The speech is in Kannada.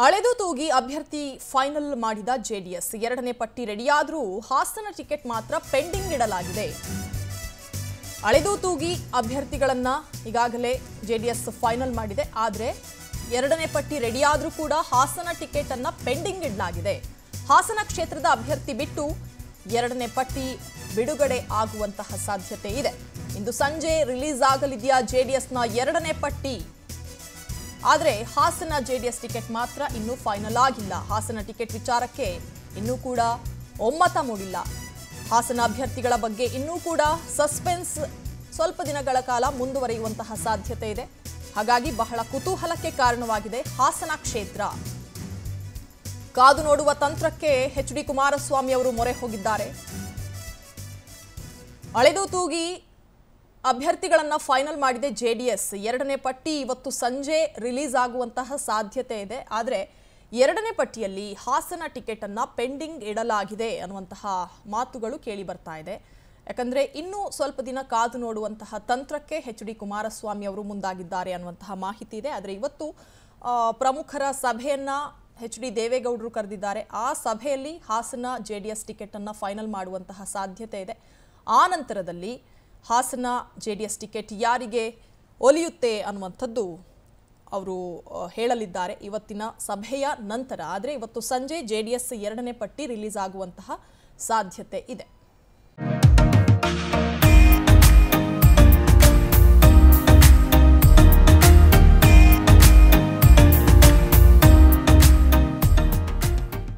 ಅಳೆದು ತೂಗಿ ಅಭ್ಯರ್ಥಿ ಫೈನಲ್ ಮಾಡಿದ ಜೆಡಿಎಸ್ ಎರಡನೇ ಪಟ್ಟಿ ರೆಡಿಯಾದರೂ ಹಾಸನ ಟಿಕೆಟ್ ಮಾತ್ರ ಪೆಂಡಿಂಗ್ ಇಡಲಾಗಿದೆ ಅಳೆದು ತೂಗಿ ಅಭ್ಯರ್ಥಿಗಳನ್ನ ಈಗಾಗಲೇ ಜೆಡಿಎಸ್ ಫೈನಲ್ ಮಾಡಿದೆ ಆದರೆ ಎರಡನೇ ಪಟ್ಟಿ ರೆಡಿಯಾದರೂ ಕೂಡ ಹಾಸನ ಟಿಕೆಟ್ ಅನ್ನ ಪೆಂಡಿಂಗ್ ಇಡಲಾಗಿದೆ ಹಾಸನ ಕ್ಷೇತ್ರದ ಅಭ್ಯರ್ಥಿ ಬಿಟ್ಟು ಎರಡನೇ ಪಟ್ಟಿ ಬಿಡುಗಡೆ ಆಗುವಂತಹ ಸಾಧ್ಯತೆ ಇದೆ ಇಂದು ಸಂಜೆ ರಿಲೀಸ್ ಆಗಲಿದೆಯಾ ಜೆಡಿಎಸ್ನ ಎರಡನೇ ಪಟ್ಟಿ ಆದರೆ ಹಾಸನ ಜೆಡಿಎಸ್ ಟಿಕೆಟ್ ಮಾತ್ರ ಇನ್ನೂ ಫೈನಲ್ ಆಗಿಲ್ಲ ಹಾಸನ ಟಿಕೆಟ್ ವಿಚಾರಕ್ಕೆ ಇನ್ನೂ ಕೂಡ ಒಮ್ಮತ ಮೂಡಿಲ್ಲ ಹಾಸನ ಅಭ್ಯರ್ಥಿಗಳ ಬಗ್ಗೆ ಇನ್ನೂ ಕೂಡ ಸಸ್ಪೆನ್ಸ್ ಸ್ವಲ್ಪ ದಿನಗಳ ಕಾಲ ಮುಂದುವರಿಯುವಂತಹ ಸಾಧ್ಯತೆ ಇದೆ ಹಾಗಾಗಿ ಬಹಳ ಕುತೂಹಲಕ್ಕೆ ಕಾರಣವಾಗಿದೆ ಹಾಸನ ಕ್ಷೇತ್ರ ಕಾದು ನೋಡುವ ತಂತ್ರಕ್ಕೆ ಎಚ್ ಡಿ ಕುಮಾರಸ್ವಾಮಿ ಅವರು ಮೊರೆ ಹೋಗಿದ್ದಾರೆ ಅಳೆದು ತೂಗಿ ಅಭ್ಯರ್ಥಿಗಳನ್ನ ಫೈನಲ್ ಮಾಡಿದೆ ಜೆಡಿಎಸ್ ಎರಡನೇ ಪಟ್ಟಿ ಇವತ್ತು ಸಂಜೆ ರಿಲೀಸ್ ಆಗುವಂತಹ ಸಾಧ್ಯತೆ ಇದೆ ಆದರೆ ಎರಡನೇ ಪಟ್ಟಿಯಲ್ಲಿ ಹಾಸನ ಟಿಕೆಟ್ ಅನ್ನ ಪೆಂಡಿಂಗ್ ಇಡಲಾಗಿದೆ ಅನ್ನುವಂತಹ ಮಾತುಗಳು ಕೇಳಿ ಬರ್ತಾ ಇದೆ ಯಾಕಂದ್ರೆ ಇನ್ನೂ ಸ್ವಲ್ಪ ದಿನ ಕಾದು ನೋಡುವಂತಹ ತಂತ್ರಕ್ಕೆ ಎಚ್ ಡಿ ಕುಮಾರಸ್ವಾಮಿ ಅವರು ಮುಂದಾಗಿದ್ದಾರೆ ಅನ್ನುವಂತಹ ಮಾಹಿತಿ ಇದೆ ಆದರೆ ಇವತ್ತು ಆ, ಪ್ರಮುಖರ ಸಭೆಯನ್ನ ಎಚ್ ಡಿ ದೇವೇಗೌಡರು ಕರೆದಿದ್ದಾರೆ ಆ ಸಭೆಯಲ್ಲಿ Hassan J D S ticket ಅನ್ನ ಫೈನಲ್ ಮಾಡುವಂತಹ ಸಾಧ್ಯತೆ ಇದೆ ಆ ನಂತರದಲ್ಲಿ Hassan J D S ticket ಯಾರಿಗೆ ಒಲಿಯುತ್ತೆ ಅನ್ನುವಂಥದ್ದು ಅವರು ಆ, ಹೇಳಲಿದ್ದಾರೆ ಇವತ್ತಿನ ಸಭೆಯ ನಂತರ ಆದರೆ ಇವತ್ತು ಸಂಜೆ ಜೆ ಡಿ ಎಸ್ ಎರಡನೇ ಪಟ್ಟಿ ರಿಲೀಸ್ ಆಗುವಂತಹ ಸಾಧ್ಯತೆ ಇದೆ